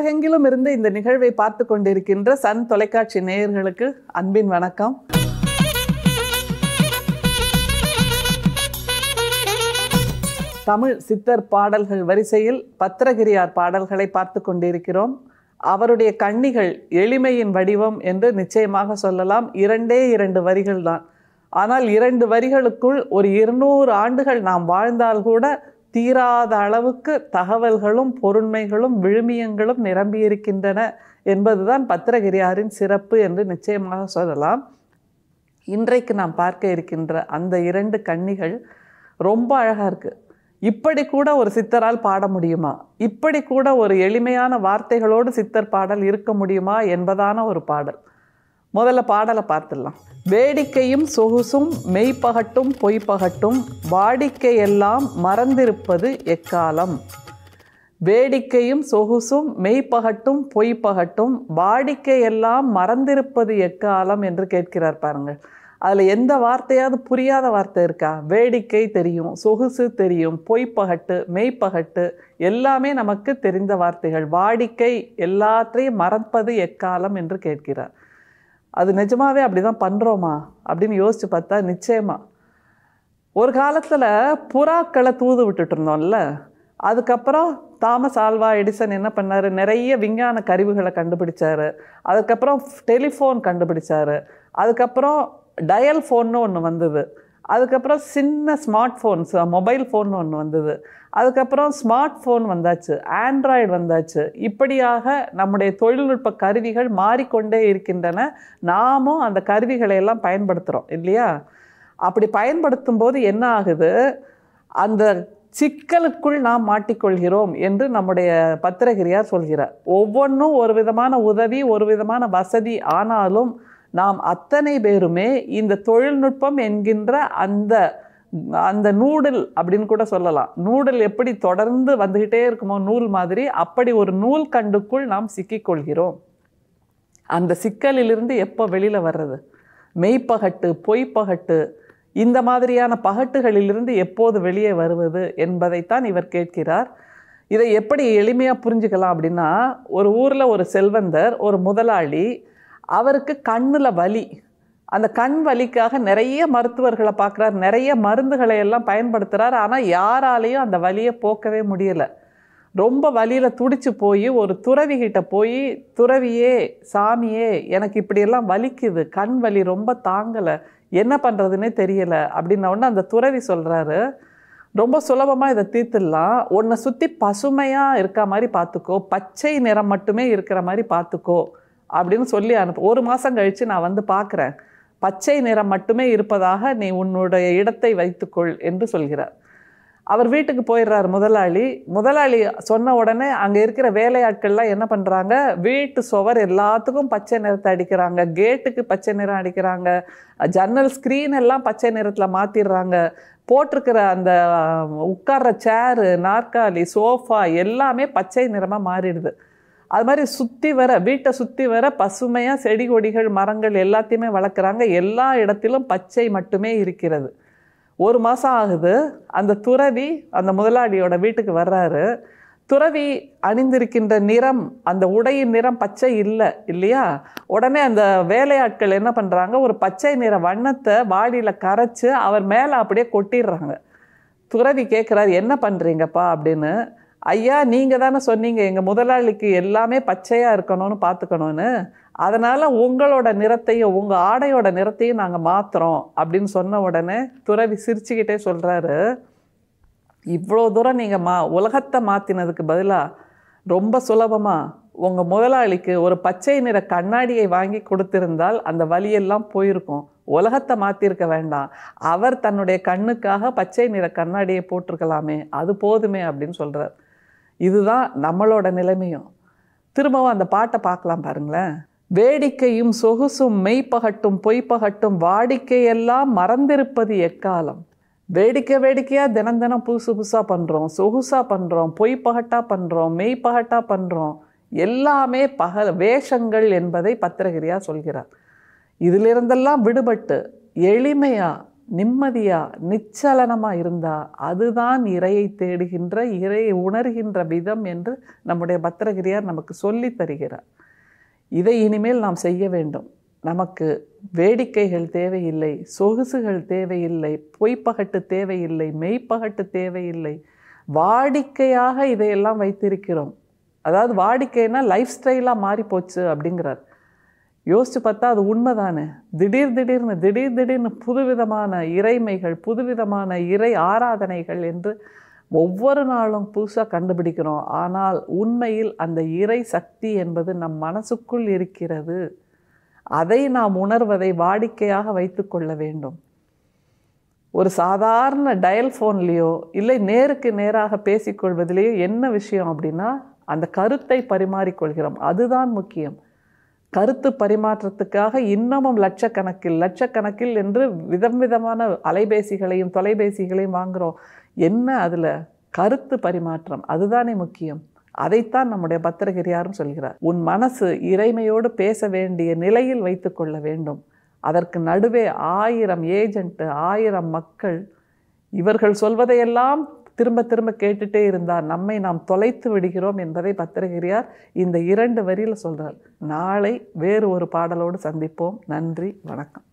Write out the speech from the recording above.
உலகெங்கிலும் இருந்து இந்த நிகழ்வை பார்த்து கொண்டிருக்கின்ற சன் தொலைக்காட்சி நேயர்களுக்கு அன்பின் வணக்கம் தமிழ் சித்தர் பாடல்கள் வரிசையில் பத்திரகிரியார் பாடல்களை பார்த்து கொண்டிருக்கிறோம் அவருடைய கண்ணிகள் எளிமையின் வடிவம் என்று நிச்சயமாக சொல்லலாம் இரண்டே இரண்டு வரிகள் தான் ஆனால் இரண்டு வரிகளுக்குள் ஒரு இருநூறு ஆண்டுகள் நாம் வாழ்ந்தால் கூட தீராத அளவுக்கு தகவல்களும் பொருண்மைகளும் விழுமியங்களும் நிரம்பியிருக்கின்றன என்பதுதான் பத்திரகிரியாரின் சிறப்பு என்று நிச்சயமாக சொல்லலாம் இன்றைக்கு நாம் பார்க்க இருக்கின்ற அந்த இரண்டு கன்னிகள் ரொம்ப அழகாக இருக்குது இப்படி கூட ஒரு சித்தரால் பாட முடியுமா இப்படி கூட ஒரு எளிமையான வார்த்தைகளோடு சித்தர் பாடல் இருக்க முடியுமா என்பதான ஒரு பாடல் முதல்ல பாடலை பார்த்துடலாம் வேடிக்கையும் சொகுசும் மெய்ப்பகட்டும் பொய்ப்பகட்டும் வாடிக்கையெல்லாம் மறந்திருப்பது எக்காலம் வேடிக்கையும் சொகுசும் மெய்ப்பகட்டும் பொய்ப்பகட்டும் வாடிக்கையெல்லாம் மறந்திருப்பது எக்காலம் என்று கேட்கிறார் பாருங்கள் அதில் எந்த வார்த்தையாவது புரியாத வார்த்தை இருக்கா வேடிக்கை தெரியும் சொகுசு தெரியும் பொய்ப்பகட்டு மெய்ப்பகட்டு எல்லாமே நமக்கு தெரிந்த வார்த்தைகள் வாடிக்கை எல்லாத்தையும் மறப்பது எக்காலம் என்று கேட்கிறார் அது நிஜமாவே அப்படி தான் பண்ணுறோமா அப்படின்னு யோசித்து பார்த்தா நிச்சயமா ஒரு காலத்தில் புறாக்களை தூது விட்டுட்டு இருந்தோம்ல அதுக்கப்புறம் தாமஸ் ஆல்வா எடிசன் என்ன பண்ணார் நிறைய விஞ்ஞான கருவிகளை கண்டுபிடிச்சாரு அதுக்கப்புறம் டெலிஃபோன் கண்டுபிடிச்சாரு அதுக்கப்புறம் டயல் ஃபோன்னு ஒன்று வந்தது அதுக்கப்புறம் சின்ன ஸ்மார்ட் ஃபோன்ஸ் மொபைல் ஃபோன் ஒன்று வந்தது அதுக்கப்புறம் ஸ்மார்ட் ஃபோன் வந்தாச்சு ஆண்ட்ராய்டு வந்தாச்சு இப்படியாக நம்முடைய தொழில்நுட்ப கருவிகள் மாறிக்கொண்டே இருக்கின்றன நாமும் அந்த கருவிகளை எல்லாம் பயன்படுத்துகிறோம் இல்லையா அப்படி பயன்படுத்தும் போது என்ன ஆகுது அந்த சிக்கலுக்குள் நாம் மாட்டிக்கொள்கிறோம் என்று நம்முடைய பத்திரகிரியார் சொல்கிறார் ஒவ்வொன்றும் ஒரு விதமான உதவி ஒரு விதமான வசதி ஆனாலும் நாம் அத்தனை பேருமே இந்த தொழில்நுட்பம் என்கின்ற அந்த அந்த நூடில் அப்படின்னு கூட சொல்லலாம் நூடில் எப்படி தொடர்ந்து வந்துக்கிட்டே இருக்குமோ நூல் மாதிரி அப்படி ஒரு நூல் கண்டுக்குள் நாம் சிக்கிக்கொள்கிறோம் அந்த சிக்கலிலிருந்து எப்போ வெளியில் வர்றது மெய்ப்பகட்டு பொய்ப்பகட்டு இந்த மாதிரியான பகட்டுகளிலிருந்து எப்போது வெளியே வருவது என்பதைத்தான் இவர் கேட்கிறார் இதை எப்படி எளிமையாக புரிஞ்சுக்கலாம் அப்படின்னா ஒரு ஊரில் ஒரு செல்வந்தர் ஒரு முதலாளி அவருக்கு கண்ணில் வலி அந்த கண் வலிக்காக நிறைய மருத்துவர்களை பார்க்குறார் நிறைய மருந்துகளை எல்லாம் பயன்படுத்துகிறார் ஆனால் யாராலையும் அந்த வலியை போக்கவே முடியலை ரொம்ப வலியில் துடிச்சு போய் ஒரு துறவிகிட்ட போய் துறவியே சாமியே எனக்கு இப்படியெல்லாம் வலிக்குது கண் வலி ரொம்ப தாங்கலை என்ன பண்ணுறதுனே தெரியலை அப்படின்ன உடனே அந்த துறவி சொல்கிறாரு ரொம்ப சுலபமாக இதை தீர்த்துடலாம் உன்னை சுற்றி பசுமையாக இருக்க மாதிரி பார்த்துக்கோ பச்சை நிறம் மட்டுமே இருக்கிற மாதிரி பார்த்துக்கோ அப்படின்னு சொல்லி அனுப்பு ஒரு மாதம் கழித்து நான் வந்து பார்க்குறேன் பச்சை நிறம் மட்டுமே இருப்பதாக நீ உன்னுடைய இடத்தை வைத்துக்கொள் என்று சொல்கிறார் அவர் வீட்டுக்கு போயிடுறார் முதலாளி முதலாளி சொன்ன உடனே அங்கே இருக்கிற வேலையாட்கள்லாம் என்ன பண்ணுறாங்க வீட்டு சுவர் எல்லாத்துக்கும் பச்சை நிறத்தை அடிக்கிறாங்க கேட்டுக்கு பச்சை நிறம் அடிக்கிறாங்க ஜன்னல் ஸ்க்ரீன் எல்லாம் பச்சை நிறத்தில் மாற்றிடுறாங்க போட்டிருக்கிற அந்த உட்கார்ற சேரு நாற்காலி சோஃபா எல்லாமே பச்சை நிறமாக மாறிடுது அது மாதிரி சுற்றி வர வீட்டை சுற்றி வர பசுமையாக செடி கொடிகள் மரங்கள் எல்லாத்தையுமே வளர்க்குறாங்க எல்லா இடத்திலும் பச்சை மட்டுமே இருக்கிறது ஒரு மாதம் ஆகுது அந்த துறவி அந்த முதலாளியோட வீட்டுக்கு வர்றாரு துறவி அணிந்திருக்கின்ற நிறம் அந்த உடையின் நிறம் பச்சை இல்லை இல்லையா உடனே அந்த வேலையாட்கள் என்ன பண்ணுறாங்க ஒரு பச்சை நிற வண்ணத்தை வாடியில் கரைச்சி அவர் மேலே அப்படியே கொட்டிடுறாங்க துறவி கேட்குறாரு என்ன பண்ணுறீங்கப்பா அப்படின்னு ஐயா நீங்கள் தானே சொன்னீங்க எங்கள் முதலாளிக்கு எல்லாமே பச்சையாக இருக்கணும்னு பார்த்துக்கணும்னு அதனால் உங்களோட நிறத்தையும் உங்கள் ஆடையோட நிறத்தையும் நாங்கள் மாற்றுறோம் அப்படின்னு சொன்ன உடனே துறவி சிரிச்சுக்கிட்டே சொல்கிறாரு இவ்வளோ தூரம் நீங்கள் மா உலகத்தை மாற்றினதுக்கு பதிலாக ரொம்ப சுலபமாக உங்கள் முதலாளிக்கு ஒரு பச்சை நிற கண்ணாடியை வாங்கி கொடுத்திருந்தால் அந்த வழியெல்லாம் போயிருக்கும் உலகத்தை மாற்றிருக்க வேண்டாம் அவர் தன்னுடைய கண்ணுக்காக பச்சை நிற கண்ணாடியை போட்டிருக்கலாமே அது போதுமே அப்படின்னு சொல்கிறார் இதுதான் நம்மளோட நிலைமையும் திரும்பவும் அந்த பாட்டை பார்க்கலாம் பாருங்களேன் வேடிக்கையும் சொகுசும் மெய்ப்பகட்டும் பொய்ப்பகட்டும் வாடிக்கையெல்லாம் மறந்திருப்பது எக்காலம் வேடிக்கை வேடிக்கையாக தினம் தினம் புதுசு புதுசாக பண்ணுறோம் சொகுசாக பண்ணுறோம் பொய்ப்பகட்டாக பண்ணுறோம் மெய்ப்பகட்டாக பண்ணுறோம் எல்லாமே பக வேஷங்கள் என்பதை பத்திரகிரியா சொல்கிறார் இதிலிருந்தெல்லாம் விடுபட்டு எளிமையாக நிம்மதியா நிச்சலனமாக இருந்தால் அதுதான் இறையை தேடுகின்ற இறையை உணர்கின்ற விதம் என்று நம்முடைய பத்திரகிரியார் நமக்கு சொல்லித் தருகிறார் இதை இனிமேல் நாம் செய்ய வேண்டும் நமக்கு வேடிக்கைகள் தேவையில்லை சொகுசுகள் தேவையில்லை பொய்ப்பகட்டு தேவையில்லை மெய்ப்பகட்டு தேவையில்லை வாடிக்கையாக இதையெல்லாம் வைத்திருக்கிறோம் அதாவது வாடிக்கைனா லைஃப் ஸ்டைலாக மாறி போச்சு அப்படிங்கிறார் யோசித்து பார்த்தா அது உண்மைதானே திடீர் திடீர்னு திடீர் திடீர்னு புதுவிதமான இறைமைகள் புதுவிதமான இறை ஆராதனைகள் என்று ஒவ்வொரு நாளும் புதுசாக கண்டுபிடிக்கிறோம் ஆனால் உண்மையில் அந்த இறை சக்தி என்பது நம் மனசுக்குள் இருக்கிறது அதை நாம் உணர்வதை வாடிக்கையாக வைத்துக்கொள்ள வேண்டும் ஒரு சாதாரண டயல் ஃபோன்லேயோ இல்லை நேருக்கு நேராக பேசிக்கொள்வதிலேயோ என்ன விஷயம் அப்படின்னா அந்த கருத்தை பரிமாறிக்கொள்கிறோம் அதுதான் முக்கியம் கருத்து பரிமாற்றத்துக்காக இன்னமும் லட்சக்கணக்கில் லட்சக்கணக்கில் என்று விதம் விதமான அலைபேசிகளையும் தொலைபேசிகளையும் வாங்குகிறோம் என்ன அதில் கருத்து பரிமாற்றம் அதுதானே முக்கியம் அதைத்தான் நம்முடைய பத்திரகிரியாரும் சொல்கிறார் உன் மனசு இறைமையோடு பேச வேண்டிய நிலையில் வைத்துக்கொள்ள வேண்டும் அதற்கு நடுவே ஆயிரம் ஏஜென்ட் ஆயிரம் மக்கள் இவர்கள் சொல்வதையெல்லாம் திரும்ப திரும்ப கேட்டுட்டே இருந்தால் நம்மை நாம் தொலைத்து விடுகிறோம் என்பதை பத்திரகிரியார் இந்த இரண்டு வரியில் சொல்கிறார் நாளை வேறு ஒரு பாடலோடு சந்திப்போம் நன்றி வணக்கம்